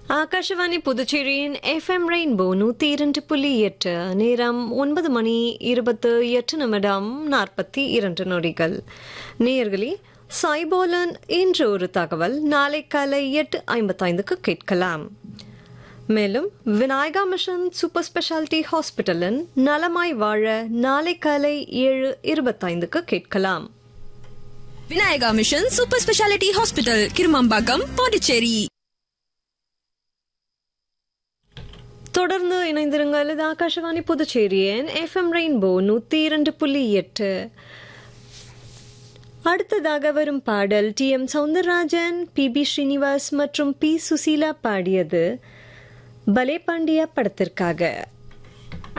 ஆகாஷவாணி புதுச்சேரியின் FM rainbow நூத்தி இரண்டு புள்ளி எட்டு நேரம் ஒன்பது மணி இருபத்து எட்டு நிமிடம் நாற்பத்தி இரண்டு நொடிகள் நேயர்களே சாய்போலன் இன்று ஒரு தகவல் நாளை காலை எட்டு ஐம்பத்தைந்துக்கு கேட்கலாம் மேலும் விநாயகா மிஷன் சூப்பர் ஸ்பெஷாலிட்டி ஹாஸ்பிட்டலின் நலமாய் வாழ நாளை காலை ஏழு இருபத்தைந்துக்கு கேட்கலாம் Vinayaka mission super speciality hospital Kirumambakkam Pondicherry தொடர்ந்து இணைந்திருங்கள் இது ஆகாஷவாணி புதுச்சேரியின் எஃப்எம் ரெயின்போ நூத்தி இரண்டு புள்ளி எட்டு அடுத்ததாக வரும் பாடல் T M Soundararajan P B Srinivas மற்றும் பி சுசீலா பாடியது பலே பாண்டியா படத்திற்காக